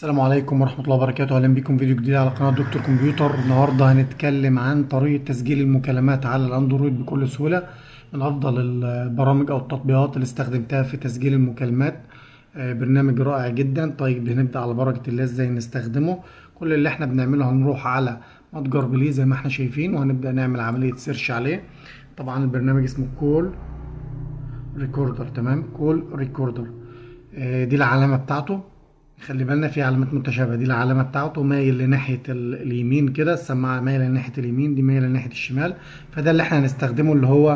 السلام عليكم ورحمة الله وبركاته أهلا بكم فيديو جديد على قناة دكتور كمبيوتر النهاردة هنتكلم عن طريقة تسجيل المكالمات على الأندرويد بكل سهولة من أفضل البرامج أو التطبيقات اللي استخدمتها في تسجيل المكالمات آه، برنامج رائع جدا طيب هنبدأ على بركة الله ازاي نستخدمه كل اللي احنا بنعمله هنروح على متجر بليه زي ما احنا شايفين وهنبدأ نعمل عملية سيرش عليه طبعا البرنامج اسمه كول ريكوردر تمام كول ريكوردر دي العلامة بتاعته خلي بالنا في علامات متشابهه دي العلامه بتاعته مايل لناحيه ال- اليمين كده السماعه مايله لناحيه اليمين دي مايله لناحيه الشمال فده اللي احنا هنستخدمه اللي هو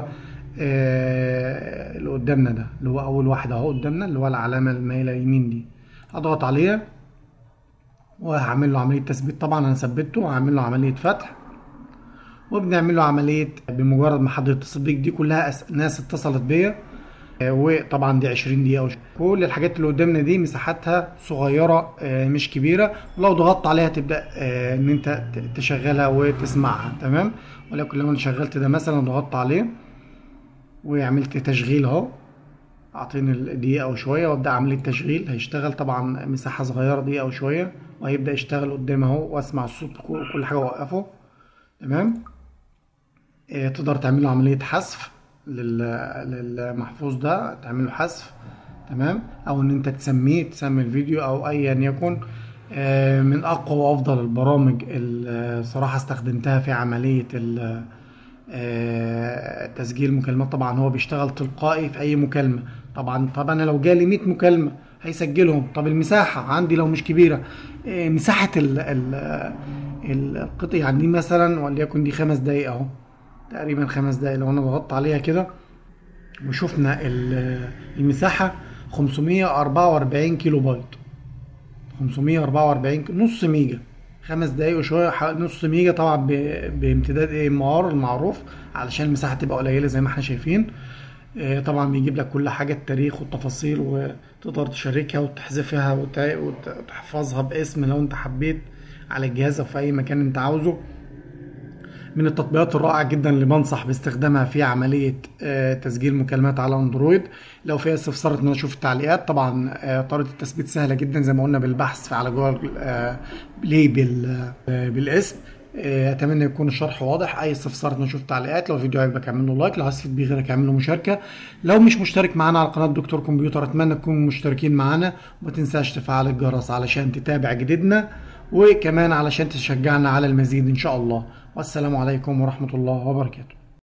آه اللي قدامنا ده اللي هو اول واحد اهو قدامنا اللي هو العلامه المايله يمين دي هضغط عليها وهعمل له عمليه تثبيت طبعا انا ثبته وهعمل له عمليه فتح وبنعمل له عمليه بمجرد ما حد يتصل بيك دي كلها أس- ناس اتصلت بيا آه، وطبعا دي 20 دقيقة وش. كل الحاجات اللي قدامنا دي مساحتها صغيرة آه، مش كبيرة ولو ضغطت عليها تبدأ آه، ان انت ت- تشغلها وتسمعها تمام ولكن لو انا شغلت ده مثلا ضغطت عليه وعملت تشغيل اهو اعطيني الدقيقة وشوية وابدأ عملية تشغيل هيشتغل طبعا مساحة صغيرة دقيقة وشوية وهيبدأ يشتغل قدام اهو واسمع الصوت كل كل حاجة اوقفه تمام آه، تقدر تعمل له عملية حذف لل- للمحفوظ ده تعمل له حذف تمام او ان انت تسميه تسمي الفيديو او ايا يكن آه، من اقوى وافضل البرامج اللي صراحة استخدمتها في عملية ال- آه، تسجيل مكالمات طبعا هو بيشتغل تلقائي في اي مكالمة طبعا طبعا أنا لو جالي 100 مكالمة هيسجلهم طب المساحة عندي لو مش كبيرة آه، مساحة ال ال القطع يعني دي مثلا وليكن دي خمس دقايق اهو تقريبا خمس دقايق لو انا ضغطت عليها كده وشفنا ال- المساحة 544 كيلو بايت 544 ك- نص ميجا خمس دقايق وشوية ح- نص ميجا طبعا ب- بامتداد اي ام ار المعروف علشان المساحة تبقى قليلة زي ما احنا شايفين آه، طبعا بيجيب لك كل حاجة التاريخ والتفاصيل وتقدر تشاركها وتحذفها وت- وتحفظها باسم لو انت حبيت على الجهاز او في اي مكان انت عاوزه من التطبيقات الرائعة جدا اللي بنصح باستخدامها في عملية آه، تسجيل مكالمات على اندرويد لو فيها استفسار ان انا اشوف التعليقات طبعا آه، طريقة التثبيت سهلة جدا زي ما قلنا بالبحث على جوجل آه، بلاي بال- آه، بالاسم آه، اتمنى يكون الشرح واضح اي استفسار ان اشوف التعليقات لو الفيديو عجبك اعمل له لايك لو عايز تفيد بيه غيرك اعمل له مشاركة لو مش مشترك معانا على قناة دكتور كمبيوتر اتمنى تكونوا مشتركين معانا وما تنساش تفعل الجرس علشان تتابع جديدنا وكمان علشان تشجعنا على المزيد ان شاء الله والسلام عليكم ورحمة الله وبركاته